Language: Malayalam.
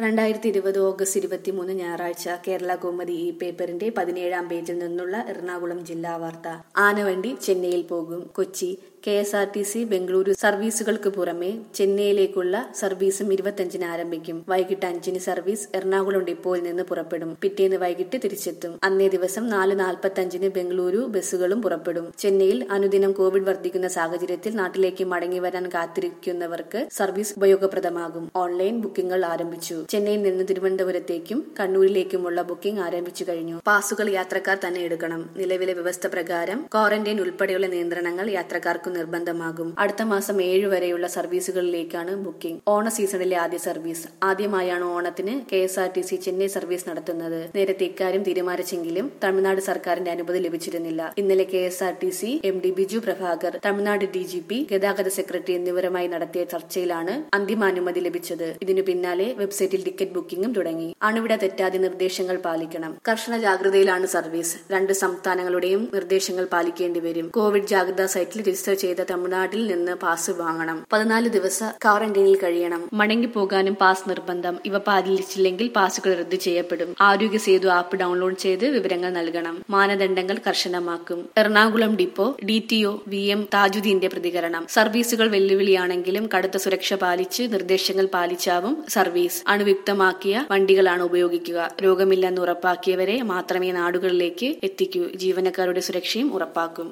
രണ്ടായിരത്തി ഇരുപത് ഓഗസ്റ്റ് ഇരുപത്തിമൂന്ന് ഞായറാഴ്ച കേരള കൗമുദി ഈ പേപ്പറിന്റെ പതിനേഴാം പേജിൽ നിന്നുള്ള എറണാകുളം ജില്ലാ വാർത്ത ആനവണ്ടി ചെന്നൈയിൽ പോകും Kochi K S R T C Bengaluru സർവീസുകൾക്ക് പുറമെ ചെന്നൈയിലേക്കുള്ള സർവീസും ഇരുപത്തിയഞ്ചിന് ആരംഭിക്കും വൈകിട്ട് അഞ്ചിന് സർവീസ് എറണാകുളം ഡിപ്പോയിൽ നിന്ന് പുറപ്പെടും പിറ്റേന്ന് വൈകിട്ട് തിരിച്ചെത്തും അന്നേ ദിവസം നാല് നാൽപ്പത്തഞ്ചിന് ബംഗളൂരു ബസ്സുകളും പുറപ്പെടും ചെന്നൈയിൽ അനുദിനം കോവിഡ് വർദ്ധിക്കുന്ന സാഹചര്യത്തിൽ നാട്ടിലേക്ക് മടങ്ങി വരാൻ കാത്തിരിക്കുന്നവർക്ക് സർവീസ് ഉപയോഗപ്രദമാകും ഓൺലൈൻ ബുക്കിംഗുകൾ ആരംഭിച്ചു ചെന്നൈയിൽ നിന്ന് തിരുവനന്തപുരത്തേക്കും കണ്ണൂരിലേക്കുമുള്ള ബുക്കിംഗ് ആരംഭിച്ചു കഴിഞ്ഞു പാസുകൾ യാത്രക്കാർ തന്നെ എടുക്കണം നിലവിലെ വ്യവസ്ഥ പ്രകാരം ക്വാറന്റൈൻ ഉൾപ്പെടെയുള്ള നിയന്ത്രണങ്ങൾ യാത്രക്കാർക്ക് നിർബന്ധമാകും അടുത്ത മാസം ഏഴ് വരെയുള്ള സർവീസുകളിലേക്കാണ് ബുക്കിംഗ് ഓണ സീസണിലെ ആദ്യ സർവീസ് ആദ്യമായാണ് ഓണത്തിന് K S R T C Chennai service നടത്തുന്നത് നേരത്തെ ഇക്കാര്യം തീരുമാനിച്ചെങ്കിലും തമിഴ്നാട് സർക്കാരിന്റെ അനുമതി ലഭിച്ചിരുന്നില്ല ഇന്നലെ K S R T C M D Biju Prabhakar Tamil Nadu D G P ഗതാഗത സെക്രട്ടറി എന്നിവരുമായി നടത്തിയ ചർച്ചയിലാണ് അന്തിമ അനുമതി ലഭിച്ചത് ഇതിനു പിന്നാലെ വെബ്സൈറ്റിൽ ടിക്കറ്റ് ബുക്കിംഗും തുടങ്ങി അണുവിട തെറ്റാതെ നിർദ്ദേശങ്ങൾ പാലിക്കണം കർശന ജാഗ്രതയിലാണ് സർവീസ് രണ്ട് സംസ്ഥാനങ്ങളുടെയും നിർദ്ദേശങ്ങൾ പാലിക്കേണ്ടി വരും കോവിഡ് ജാഗ്രതാ സൈറ്റിൽ രജിസ്റ്റർ ചെയ്ത തമിഴ്നാട്ടിൽ നിന്ന് പാസ് വാങ്ങണം പതിനാല് ദിവസ ക്വാറന്റൈനിൽ കഴിയണം മടങ്ങി പോകാനും പാസ് നിർബന്ധം ഇവ പാലിച്ചില്ലെങ്കിൽ പാസുകൾ റദ്ദു ചെയ്യപ്പെടും ആരോഗ്യ സേതു ആപ്പ് ഡൗൺലോഡ് ചെയ്ത് വിവരങ്ങൾ നൽകണം മാനദണ്ഡങ്ങൾ കർശനമാക്കും Ernakulam depot D T O V M താജുദ്ദീന്റെ പ്രതികരണം സർവീസുകൾ വെല്ലുവിളിയാണെങ്കിലും കടുത്ത സുരക്ഷ പാലിച്ച് നിർദ്ദേശങ്ങൾ പാലിച്ചാവും സർവീസ് അണുവിക്തമാക്കിയ വണ്ടികളാണ് ഉപയോഗിക്കുക രോഗമില്ലെന്ന് ഉറപ്പാക്കിയവരെ മാത്രമേ നാടുകളിലേക്ക് എത്തിക്കൂ ജീവനക്കാരുടെ സുരക്ഷയും ഉറപ്പാക്കും